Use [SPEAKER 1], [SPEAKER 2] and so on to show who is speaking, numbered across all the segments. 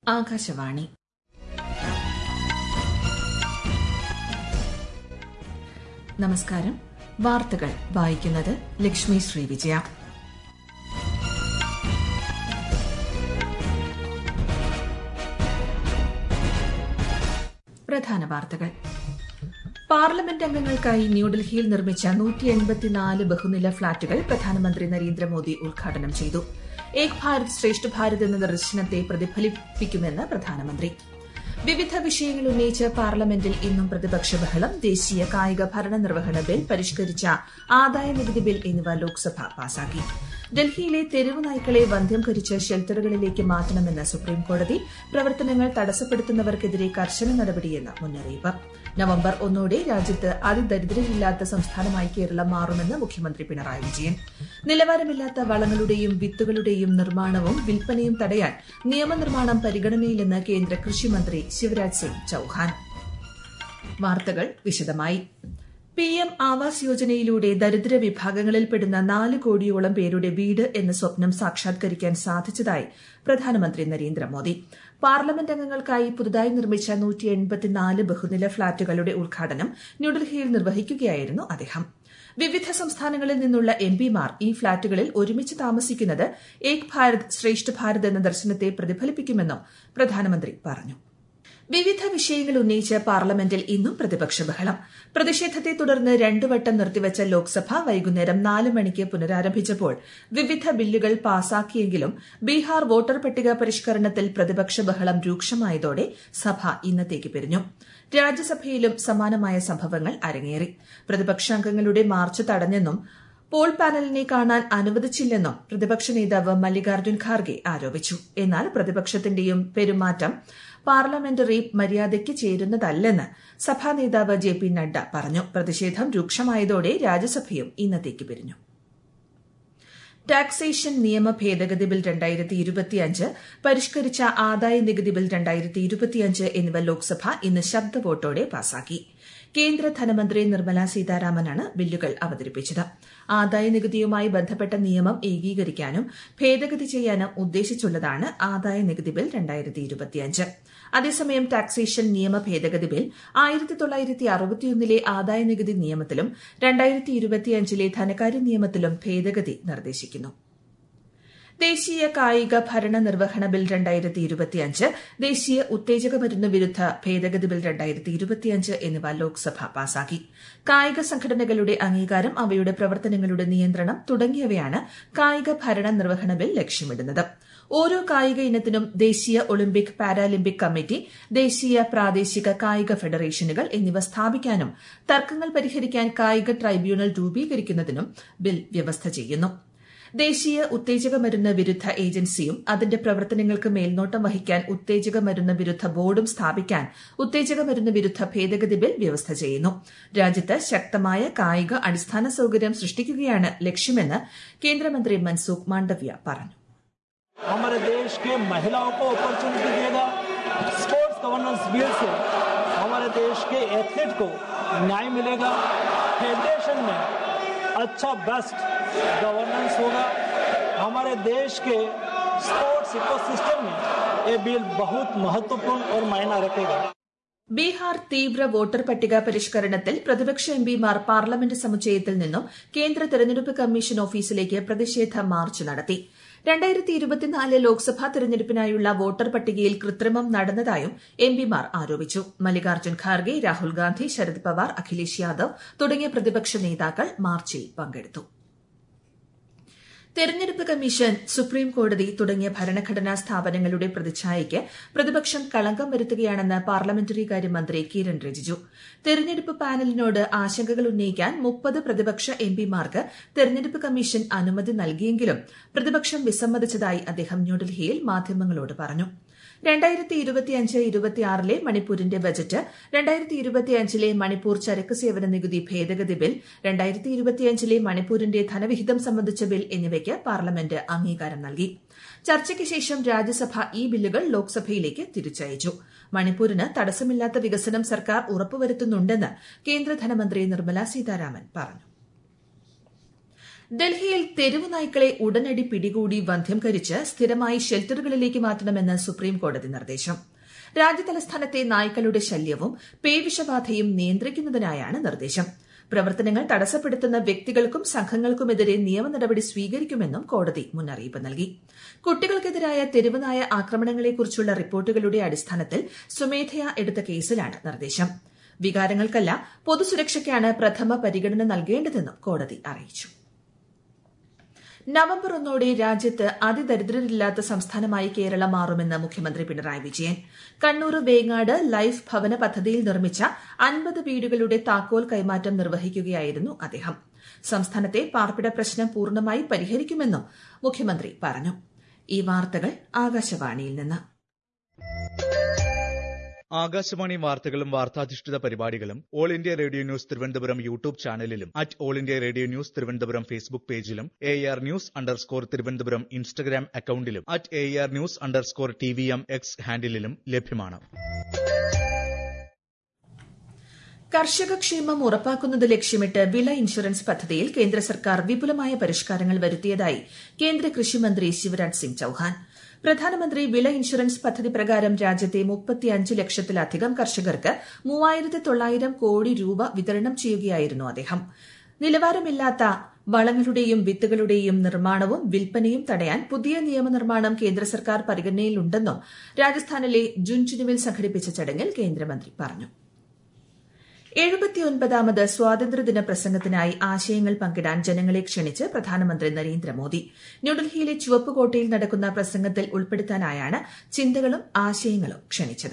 [SPEAKER 1] ആകാശവാണി നമസ്കാരം വാർത്തകൾ വായിക്കുന്നത് ലക്ഷ്മി ശ്രീവിജയ പ്രധാന വാർത്തകൾ പാർലമെന്റ് അംഗങ്ങൾക്കായി ന്യൂഡൽഹിയിൽ നിർമ്മിച്ച നൂറ്റി എൺപത്തിനാല് ബഹുനില ഫ്ളാറ്റുകൾ പ്രധാനമന്ത്രി നരേന്ദ്രമോദി ഉദ്ഘാടനം ചെയ്തു ഏക് ഭാരത് ശ്രേഷ്ഠ ഭാരത് എന്ന ദർശനത്തെ പ്രതിഫലിപ്പിക്കുമെന്ന് പ്രധാനമന്ത്രി വിവിധ വിഷയങ്ങൾ ഉന്നയിച്ച് പാർലമെന്റിൽ ഇന്നും പ്രതിപക്ഷ ബഹളം ദേശീയ കായിക ഭരണ നിർവഹണ ബിൽ പരിഷ്കരിച്ച ആദായ നികുതി ബിൽ എന്നിവ ലോക്സഭ പാസാക്കി ഡൽഹിയിലെ തെരുവ് നായ്ക്കളെ വന്ധ്യംകരിച്ച് ഷെൽട്ടറുകളിലേക്ക് മാറ്റണമെന്ന് സുപ്രീംകോടതി പ്രവർത്തനങ്ങൾ തടസ്സപ്പെടുത്തുന്നവർക്കെതിരെ കർശന നടപടിയെന്ന് മുന്നറിയിപ്പ് നവംബർ ഒന്നോടെ രാജ്യത്ത് അതിദരിദ്രരില്ലാത്ത സംസ്ഥാനമായി കേരളം മാറുമെന്ന് മുഖ്യമന്ത്രി പിണറായി വിജയൻ നിലവാരമില്ലാത്ത വളങ്ങളുടെയും വിത്തുകളുടെയും നിർമ്മാണവും വിൽപ്പനയും തടയാൻ നിയമനിർമ്മാണം പരിഗണനയിലെന്ന് കേന്ദ്ര കൃഷിമന്ത്രി ശിവരാജ് സിംഗ് ചൌഹാൻ വാർത്തകൾ വിശദമായി പി എം ആവാസ് യോജനയിലൂടെ ദരിദ്ര വിഭാഗങ്ങളിൽപ്പെടുന്ന നാല് കോടിയോളം പേരുടെ വീട് എന്ന സ്വപ്നം സാക്ഷാത്കരിക്കാൻ സാധിച്ചതായി പ്രധാനമന്ത്രി നരേന്ദ്രമോദി പാർലമെന്റ് അംഗങ്ങൾക്കായി പുതുതായി നിർമ്മിച്ച നൂറ്റി എൺപത്തിനാല് ബഹുനില ഫ്ളാറ്റുകളുടെ ഉദ്ഘാടനം ന്യൂഡൽഹിയിൽ നിർവഹിക്കുകയായിരുന്നു അദ്ദേഹം വിവിധ സംസ്ഥാനങ്ങളിൽ നിന്നുള്ള എം പിമാർ ഈ ഫ്ളാറ്റുകളിൽ ഒരുമിച്ച് താമസിക്കുന്നത് ഏക് ഭാരത് ശ്രേഷ്ഠ ഭാരത് എന്ന ദർശനത്തെ പ്രതിഫലിപ്പിക്കുമെന്നും പ്രധാനമന്ത്രി പറഞ്ഞു വിവിധ വിഷയങ്ങൾ ഉന്നയിച്ച് പാർലമെന്റിൽ ഇന്നും പ്രതിപക്ഷ ബഹളം പ്രതിഷേധത്തെ തുടർന്ന് രണ്ടു വട്ടം നിർത്തിവച്ച ലോക്സഭ വൈകുന്നേരം നാല് മണിക്ക് പുനരാരംഭിച്ചപ്പോൾ വിവിധ ബില്ലുകൾ പാസാക്കിയെങ്കിലും ബീഹാർ വോട്ടർ പട്ടിക പരിഷ്കരണത്തിൽ പ്രതിപക്ഷ ബഹളം രൂക്ഷമായതോടെ സഭ ഇന്നത്തേക്ക് പിരിഞ്ഞു രാജ്യസഭയിലും സമാനമായ സംഭവങ്ങൾ അരങ്ങേറി പ്രതിപക്ഷാംഗങ്ങളുടെ മാർച്ച് തടഞ്ഞെന്നും പോൾ പാനലിനെ കാണാൻ അനുവദിച്ചില്ലെന്നും പ്രതിപക്ഷ നേതാവ് മല്ലികാർജ്ജുൻ ഖാർഗെ ആരോപിച്ചു എന്നാൽ പ്രതിപക്ഷത്തിന്റെയും പെരുമാറ്റം പാർലമെന്ററി മര്യാദയ്ക്ക് ചേരുന്നതല്ലെന്ന് സഭാ നേതാവ് ജെ പി നഡ്ഡ പറഞ്ഞു പ്രതിഷേധം രൂക്ഷമായതോടെ രാജ്യസഭയും ഇന്നത്തേക്ക് പിരിഞ്ഞു ടാക്സേഷൻ നിയമ ഭേദഗതി ബിൽ രണ്ടായിരത്തി ഇരുപത്തിയഞ്ച് പരിഷ്കരിച്ച ആദായ നികുതി ബിൽ രണ്ടായിരത്തി ഇരുപത്തിയഞ്ച് എന്നിവ ലോക്സഭ ഇന്ന് ശബ്ദ വോട്ടോടെ പാസാക്കി കേന്ദ്ര ധനമന്ത്രി നിർമ്മല സീതാരാമനാണ് ബില്ലുകൾ അവതരിപ്പിച്ചത് ആദായ നികുതിയുമായി ബന്ധപ്പെട്ട നിയമം ഏകീകരിക്കാനും ഭേദഗതി ചെയ്യാനും ഉദ്ദേശിച്ചുള്ളതാണ് ആദായ നികുതി ബിൽ രണ്ടായിരത്തി ഇരുപത്തിയഞ്ച് അതേസമയം ടാക്സേഷൻ നിയമ ഭേദഗതി ബിൽ ആയിരത്തി തൊള്ളായിരത്തി അറുപത്തിയൊന്നിലെ ആദായ നികുതി നിയമത്തിലും രണ്ടായിരത്തി ഇരുപത്തിയഞ്ചിലെ ധനകാര്യ നിയമത്തിലും ഭേദഗതി നിർദ്ദേശിക്കുന്നു ദേശീയ കായിക ഭരണ നിർവഹണ ബിൽ രണ്ടായിരത്തി ഇരുപത്തിയഞ്ച് ദേശീയ ഉത്തേജക മരുന്ന് വിരുദ്ധ ഭേദഗതി ബിൽ രണ്ടായിരത്തി ഇരുപത്തിയഞ്ച് എന്നിവ ലോക്സഭ പാസാക്കി കായിക സംഘടനകളുടെ അംഗീകാരം അവയുടെ പ്രവർത്തനങ്ങളുടെ നിയന്ത്രണം തുടങ്ങിയവയാണ് കായിക ഭരണ നിർവഹണ ബിൽ ലക്ഷ്യമിടുന്നത് ഓരോ കായിക ഇനത്തിനും ദേശീയ ഒളിമ്പിക് പാരാലിമ്പിക് കമ്മിറ്റി ദേശീയ പ്രാദേശിക കായിക ഫെഡറേഷനുകൾ എന്നിവ സ്ഥാപിക്കാനും തർക്കങ്ങൾ പരിഹരിക്കാൻ കായിക ട്രൈബ്യൂണൽ രൂപീകരിക്കുന്നതിനും ബിൽ വ്യവസ്ഥ ചെയ്യുന്നു ദേശീയ ഉത്തേജക മരുന്ന് വിരുദ്ധ ഏജൻസിയും അതിന്റെ പ്രവർത്തനങ്ങൾക്ക് മേൽനോട്ടം വഹിക്കാൻ ഉത്തേജക മരുന്ന് വിരുദ്ധ ബോർഡും സ്ഥാപിക്കാൻ ഉത്തേജക മരുന്ന് വിരുദ്ധ ഭേദഗതി ബിൽ വ്യവസ്ഥ ചെയ്യുന്നു രാജ്യത്ത് ശക്തമായ കായിക അടിസ്ഥാന സൌകര്യം സൃഷ്ടിക്കുകയാണ് ലക്ഷ്യമെന്ന് കേന്ദ്രമന്ത്രി മൻസൂഖ് മാണ്ഡവ്യ പറഞ്ഞു
[SPEAKER 2] हमारे देश के महिलाओं को अपॉर्चुनिटी देगा स्पोर्ट्स गवर्नेंस बिल से हमारे देश के एथलीट को न्याय मिलेगा फेडरेशन में अच्छा बेस्ट गवर्नेंस होगा हमारे देश के स्पोर्ट्स इकोसिस्टम में ये बिल बहुत महत्वपूर्ण और मायना रखेगा
[SPEAKER 1] ബീഹാർ തീവ്ര വോട്ടർ പട്ടിക പരിഷ്കരണത്തിൽ പ്രതിപക്ഷ എംപിമാർ പാർലമെന്റ് സമുച്ചയത്തിൽ നിന്നും കേന്ദ്ര തെരഞ്ഞെടുപ്പ് കമ്മീഷൻ ഓഫീസിലേക്ക് പ്രതിഷേധ മാർച്ച് നടത്തി രണ്ടായിരത്തി ഇരുപത്തിനാല് ലോക്സഭാ തെരഞ്ഞെടുപ്പിനായുള്ള വോട്ടർ പട്ടികയിൽ കൃത്രിമം നടന്നതായും എംപിമാർ ആരോപിച്ചു മല്ലികാർജ്ജുൻ ഖാർഗെ രാഹുൽ ഗാന്ധി ശരത് പവാർ അഖിലേഷ് യാദവ് തുടങ്ങിയ പ്രതിപക്ഷ നേതാക്കൾ മാർച്ചിൽ പങ്കെടുത്തു തെരഞ്ഞെടുപ്പ് കമ്മീഷൻ സുപ്രീം കോടതി തുടങ്ങിയ ഭരണഘടനാ സ്ഥാപനങ്ങളുടെ പ്രതിച്ഛായയ്ക്ക് പ്രതിപക്ഷം കളങ്കം വരുത്തുകയാണെന്ന് പാർലമെന്ററി കാര്യമന്ത്രി കിരൺ റിജിജു തെരഞ്ഞെടുപ്പ് പാനലിനോട് ആശങ്കകൾ ഉന്നയിക്കാൻ മുപ്പത് പ്രതിപക്ഷ എംപിമാർക്ക് തെരഞ്ഞെടുപ്പ് കമ്മീഷൻ അനുമതി നൽകിയെങ്കിലും പ്രതിപക്ഷം വിസമ്മതിച്ചതായി അദ്ദേഹം ന്യൂഡൽഹിയിൽ മാധ്യമങ്ങളോട് പറഞ്ഞു രണ്ടായിരത്തി ഇരുപത്തിയഞ്ച് ഇരുപത്തിയാറിലെ മണിപ്പൂരിന്റെ ബജറ്റ് രണ്ടായിരത്തി ഇരുപത്തിയഞ്ചിലെ മണിപ്പൂർ ചരക്ക് സേവന നികുതി ഭേദഗതി ബിൽ രണ്ടായിരത്തി ഇരുപത്തിയഞ്ചിലെ മണിപ്പൂരിന്റെ ധനവിഹിതം സംബന്ധിച്ച ബിൽ എന്നിവയ്ക്ക് പാർലമെന്റ് അംഗീകാരം നൽകി ചർച്ചയ്ക്ക് ശേഷം രാജ്യസഭ ഈ ബില്ലുകൾ ലോക്സഭയിലേക്ക് തിരിച്ചയച്ചു മണിപ്പൂരിന് തടസ്സമില്ലാത്ത വികസനം സർക്കാർ ഉറപ്പുവരുത്തുന്നുണ്ടെന്ന് കേന്ദ്ര ധനമന്ത്രി നിർമ്മല സീതാരാമൻ പറഞ്ഞു ഡൽഹിയിൽ തെരുവ് നായ്ക്കളെ ഉടനടി പിടികൂടി വന്ധ്യംകരിച്ച് സ്ഥിരമായി ഷെൽട്ടറുകളിലേക്ക് മാറ്റണമെന്ന് സുപ്രീം കോടതി നിർദ്ദേശം രാജ്യതലസ്ഥാനത്തെ നായ്ക്കളുടെ ശല്യവും പേവിഷബാധയും നിയന്ത്രിക്കുന്നതിനായാണ് നിർദ്ദേശം പ്രവർത്തനങ്ങൾ തടസ്സപ്പെടുത്തുന്ന വ്യക്തികൾക്കും സംഘങ്ങൾക്കുമെതിരെ നിയമ നടപടി സ്വീകരിക്കുമെന്നും കോടതി മുന്നറിയിപ്പ് നൽകി കുട്ടികൾക്കെതിരായ തെരുവുനായ ആക്രമണങ്ങളെക്കുറിച്ചുള്ള റിപ്പോർട്ടുകളുടെ അടിസ്ഥാനത്തിൽ സ്വമേധയാ എടുത്ത കേസിലാണ് നിർദ്ദേശം വികാരങ്ങൾക്കല്ല പൊതുസുരക്ഷയ്ക്കാണ് പ്രഥമ പരിഗണന നൽകേണ്ടതെന്നും കോടതി അറിയിച്ചു നവംബർ ഒന്നോടെ രാജ്യത്ത് അതിദരിദ്രരില്ലാത്ത സംസ്ഥാനമായി കേരളം മാറുമെന്ന് മുഖ്യമന്ത്രി പിണറായി വിജയൻ കണ്ണൂർ വേങ്ങാട് ലൈഫ് ഭവന പദ്ധതിയിൽ നിർമ്മിച്ച അൻപത് വീടുകളുടെ താക്കോൽ കൈമാറ്റം നിർവഹിക്കുകയായിരുന്നു അദ്ദേഹം സംസ്ഥാനത്തെ പാർപ്പിട പ്രശ്നം പൂർണ്ണമായി പരിഹരിക്കുമെന്നും മുഖ്യമന്ത്രി പറഞ്ഞു ഈ വാർത്തകൾ ആകാശവാണിയിൽ നിന്ന്
[SPEAKER 3] ആകാശവാണി വാർത്തകളും വാർത്താധിഷ്ഠിത പരിപാടികളും All India Radio news Thiruvananthapuram YouTube ചാനലിലും at All India Radio news Thiruvananthapuram Facebook പേജിലും A R news underscore Thiruvananthapuram Instagram അക്കൌണ്ടിലും at A R news underscore T V M X ഹാൻഡിലും ലഭ്യമാണ്
[SPEAKER 1] കർഷക ക്ഷേമം ഉറപ്പാക്കുന്നത് ലക്ഷ്യമിട്ട് വിള ഇൻഷുറൻസ് പദ്ധതിയിൽ കേന്ദ്ര സർക്കാർ വിപുലമായ പരിഷ്കാരങ്ങൾ വരുത്തിയതായി കേന്ദ്ര കൃഷിമന്ത്രി ശിവരാജ് സിംഗ് ചൌഹാൻ പ്രധാനമന്ത്രി വിള ഇൻഷുറൻസ് പദ്ധതി പ്രകാരം രാജ്യത്തെ മുപ്പത്തിയഞ്ച് ലക്ഷത്തിലധികം കർഷകർക്ക് മൂവായിരത്തി തൊള്ളായിരം കോടി രൂപ വിതരണം ചെയ്യുകയായിരുന്നു അദ്ദേഹം നിലവാരമില്ലാത്ത വളങ്ങളുടെയും വിത്തുകളുടെയും നിർമ്മാണവും വിൽപ്പനയും തടയാൻ പുതിയ നിയമനിർമ്മാണം കേന്ദ്ര സർക്കാർ പരിഗണനയിലുണ്ടെന്നും രാജസ്ഥാനിലെ ജുൻചുനുവിൽ സംഘടിപ്പിച്ച ചടങ്ങിൽ കേന്ദ്രമന്ത്രി പറഞ്ഞു എഴുപത്തിയൊൻപതാമത് സ്വാതന്ത്ര്യദിന പ്രസംഗത്തിനായി ആശയങ്ങൾ പങ്കിടാൻ ജനങ്ങളെ ക്ഷണിച്ച് പ്രധാനമന്ത്രി നരേന്ദ്രമോദി ന്യൂഡൽഹിയിലെ ചുവപ്പുകോട്ടയിൽ നടക്കുന്ന പ്രസംഗത്തിൽ ഉൾപ്പെടുത്താനായാണ് ചിന്തകളും ആശയങ്ങളും ക്ഷണിച്ചത്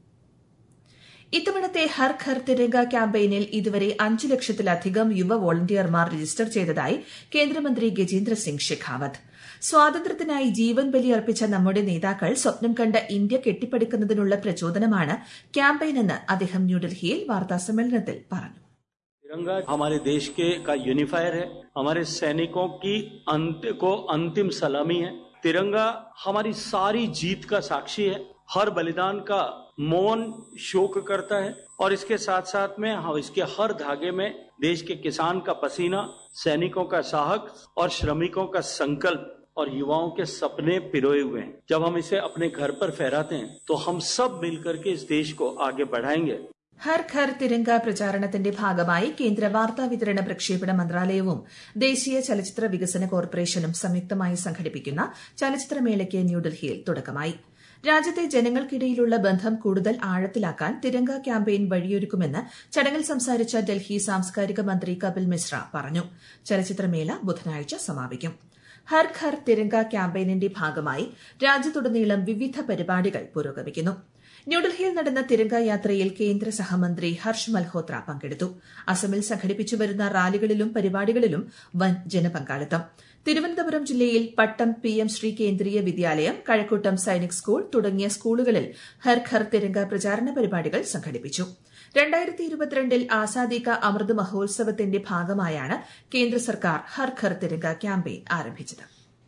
[SPEAKER 1] ഇത്തവണത്തെ ഹർ ഘർ തിരങ്ക ക്യാമ്പയിനിൽ ഇതുവരെ അഞ്ചു ലക്ഷത്തിലധികം യുവ വോളണ്ടിയർമാർ രജിസ്റ്റർ ചെയ്തതായി കേന്ദ്രമന്ത്രി ഗജേന്ദ്ര സിംഗ് ഷെഖാവത്ത് സ്വാതന്ത്ര്യത്തിനായി ജീവൻ ബലിയർപ്പിച്ച നമ്മുടെ നേതാക്കൾ സ്വപ്നം കണ്ട ഇന്ത്യ കെട്ടിപ്പടുക്കുന്നതിനുള്ള പ്രചോദനമാണ് ക്യാമ്പയിനെന്ന് അദ്ദേഹം ന്യൂഡൽഹിയിൽ വാർത്താസമ്മേളനത്തിൽ പറഞ്ഞു
[SPEAKER 2] तिरंगा हमारे देश के का यूनिफायर है हमारे सैनिकों की अंत को अंतिम सलामी है तिरंगा हमारी सारी जीत का साक्षी है हर बलिदान का मौन शोक करता है और इसके साथ साथ में हम इसके हर धागे में देश के किसान का पसीना सैनिकों का साहस और श्रमिकों का संकल्प और युवाओं के सपने पिरोए हुए हैं जब हम इसे अपने घर पर फहराते हैं तो हम सब मिलकर के इस देश को आगे बढ़ाएंगे
[SPEAKER 1] ഹർ ഘർ തിരങ്ക പ്രചാരണത്തിന്റെ ഭാഗമായി കേന്ദ്ര വാർത്താ വിതരണ പ്രക്ഷേപണ മന്ത്രാലയവും ദേശീയ ചലച്ചിത്ര വികസന കോർപ്പറേഷനും സംയുക്തമായി സംഘടിപ്പിക്കുന്ന ചലച്ചിത്രമേളയ്ക്ക് ന്യൂഡൽഹിയിൽ തുടക്കമായി രാജ്യത്തെ ജനങ്ങൾക്കിടയിലുള്ള ബന്ധം കൂടുതൽ ആഴത്തിലാക്കാൻ തിരങ്ക ക്യാമ്പയിൻ വഴിയൊരുക്കുമെന്ന് ചടങ്ങിൽ സംസാരിച്ച ഡൽഹി സാംസ്കാരിക മന്ത്രി കപിൽ മിശ്ര പറഞ്ഞു ചലച്ചിത്രമേള ബുധനാഴ്ച സമാപിക്കും ഹർ ഘർ തിരങ്ക ക്യാമ്പയിനിന്റെ ഭാഗമായി രാജ്യത്തുടനീളം വിവിധ പരിപാടികൾ പുരോഗമിക്കുന്നു ന്യൂഡൽഹിയിൽ നടന്ന തിരങ്ക യാത്രയിൽ കേന്ദ്ര സഹമന്ത്രി ഹർഷ് മൽഹോത്ര പങ്കെടുത്തു അസമിൽ സംഘടിപ്പിച്ചു വരുന്ന റാലികളിലും പരിപാടികളിലും വൻ ജനപങ്കാളിത്തം തിരുവനന്തപുരം ജില്ലയിൽ പട്ടം പി എം ശ്രീ കേന്ദ്രീയ വിദ്യാലയം കഴക്കൂട്ടം സൈനിക് സ്കൂൾ തുടങ്ങിയ സ്കൂളുകളിൽ ഹർ ഘർ തിരങ്ക പ്രചാരണ പരിപാടികൾ സംഘടിപ്പിച്ചു രണ്ടായിരത്തി ഇരുപത്തിരണ്ടിൽ ആസാദി കാ അമൃത് മഹോത്സവത്തിന്റെ ഭാഗമായാണ് കേന്ദ്ര സർക്കാർ ഹർ ഘർ തിരങ്ക ക്യാമ്പയിൻ ആരംഭിച്ചത്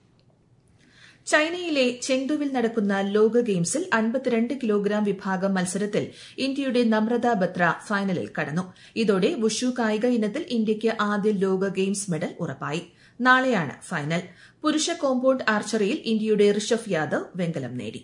[SPEAKER 1] ചൈനയിലെ ചെങ്ഡുവിൽ നടക്കുന്ന ലോക ഗെയിംസിൽ അൻപത്തിരണ്ട് കിലോഗ്രാം വിഭാഗം മത്സരത്തിൽ ഇന്ത്യയുടെ നമ്രത ബത്ര ഫൈനലിൽ കടന്നു ഇതോടെ വുഷു കായിക ഇനത്തിൽ ഇന്ത്യയ്ക്ക് ആദ്യ ലോക ഗെയിംസ് മെഡൽ ഉറപ്പായി നാളെയാണ് ഫൈനൽ പുരുഷ കോമ്പൌണ്ട് ആർച്ചറിയിൽ ഇന്ത്യയുടെ ഋഷഭ് യാദവ് വെങ്കലം നേടി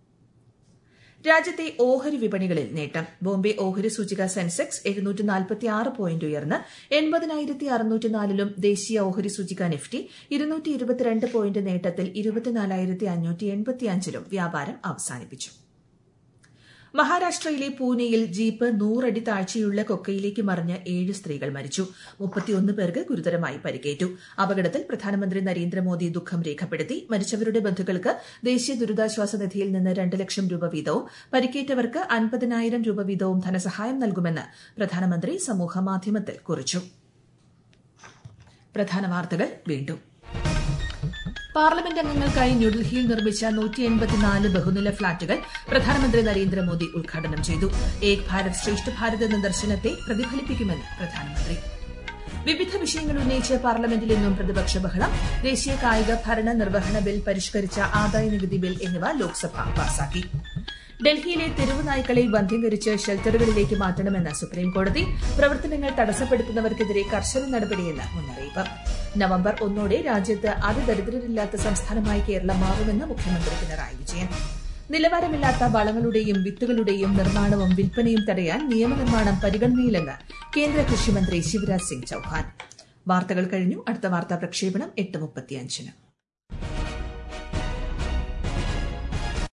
[SPEAKER 1] രാജ്യത്തെ ഓഹരി വിപണികളിൽ നേട്ടം ബോംബെ ഓഹരി സൂചിക സെൻസെക്സ് എഴുന്നൂറ്റി നാൽപ്പത്തി ആറ് പോയിന്റ് ഉയർന്ന് എൺപതിനായിരത്തി അറുന്നൂറ്റിനാലിലും ദേശീയ ഓഹരി സൂചിക നിഫ്റ്റി ഇരുന്നൂറ്റി ഇരുപത്തിരണ്ട് പോയിന്റ് നേട്ടത്തിൽ ഇരുപത്തിനാലായിരത്തി അഞ്ഞൂറ്റി എൺപത്തിയഞ്ചിലും വ്യാപാരം അവസാനിപ്പിച്ചു മഹാരാഷ്ട്രയിലെ പൂനെയിൽ ജീപ്പ് നൂറടി താഴ്ചയുള്ള കൊക്കയിലേക്ക് മറിഞ്ഞ് ഏഴ് സ്ത്രീകൾ മരിച്ചു മുപ്പത്തിയൊന്ന് പേർക്ക് ഗുരുതരമായി പരിക്കേറ്റു അപകടത്തിൽ പ്രധാനമന്ത്രി നരേന്ദ്രമോദി ദുഃഖം രേഖപ്പെടുത്തി മരിച്ചവരുടെ ബന്ധുക്കൾക്ക് ദേശീയ ദുരിതാശ്വാസ നിധിയിൽ നിന്ന് രണ്ട് ലക്ഷം രൂപ വീതവും പരിക്കേറ്റവർക്ക് അൻപതിനായിരം രൂപ വീതവും ധനസഹായം നൽകുമെന്ന് പ്രധാനമന്ത്രി സമൂഹമാധ്യമത്തിൽ കുറിച്ചു പ്രധാന വാർത്തകൾ വീണ്ടും പാർലമെന്റ് അംഗങ്ങൾക്കായി ന്യൂഡൽഹിയിൽ നിർമ്മിച്ച നൂറ്റി എൺപത്തിനാല് ബഹുനില ഫ്ളാറ്റുകൾ പ്രധാനമന്ത്രി നരേന്ദ്രമോദി ഉദ്ഘാടനം ചെയ്തു ഏക് ഭാരത് ശ്രേഷ്ഠ ഭാരത് എന്ന ദർശനത്തെ പ്രതിഫലിപ്പിക്കുമെന്ന് പ്രധാനമന്ത്രി വിവിധ വിഷയങ്ങൾ ഉന്നയിച്ച് പാർലമെന്റിൽ ഇന്നും പ്രതിപക്ഷ ബഹളം ദേശീയ കായിക ഭരണ നിർവഹണ ബിൽ പരിഷ്കരിച്ച ആദായ നികുതി ബിൽ എന്നിവ ലോക്സഭ പാസാക്കി ഡൽഹിയിലെ തെരുവ് നായ്ക്കളെ ബന്ധ്യംകരിച്ച് ഷെൽട്ടറുകളിലേക്ക് മാറ്റണമെന്ന് സുപ്രീംകോടതി പ്രവർത്തനങ്ങൾ തടസ്സപ്പെടുത്തുന്നവർക്കെതിരെ കർശന നടപടിയെന്ന് മുന്നറിയിപ്പ് നവംബർ ഒന്നോടെ രാജ്യത്ത് അതിദരിദ്രരില്ലാത്ത സംസ്ഥാനമായി കേരളം മാറുമെന്ന് മുഖ്യമന്ത്രി പിണറായി വിജയൻ നിലവാരമില്ലാത്ത വളങ്ങളുടെയും വിത്തുകളുടെയും നിർമ്മാണവും വിൽപ്പനയും തടയാൻ നിയമനിർമ്മാണം പരിഗണനയിലെന്ന് കേന്ദ്ര കൃഷിമന്ത്രി ശിവരാജ് സിംഗ് ചൌഹാൻ വാർത്തകൾ കഴിഞ്ഞു അടുത്ത വാർത്താ പ്രക്ഷേപണം എട്ട് മുപ്പത്തിയഞ്ചിന്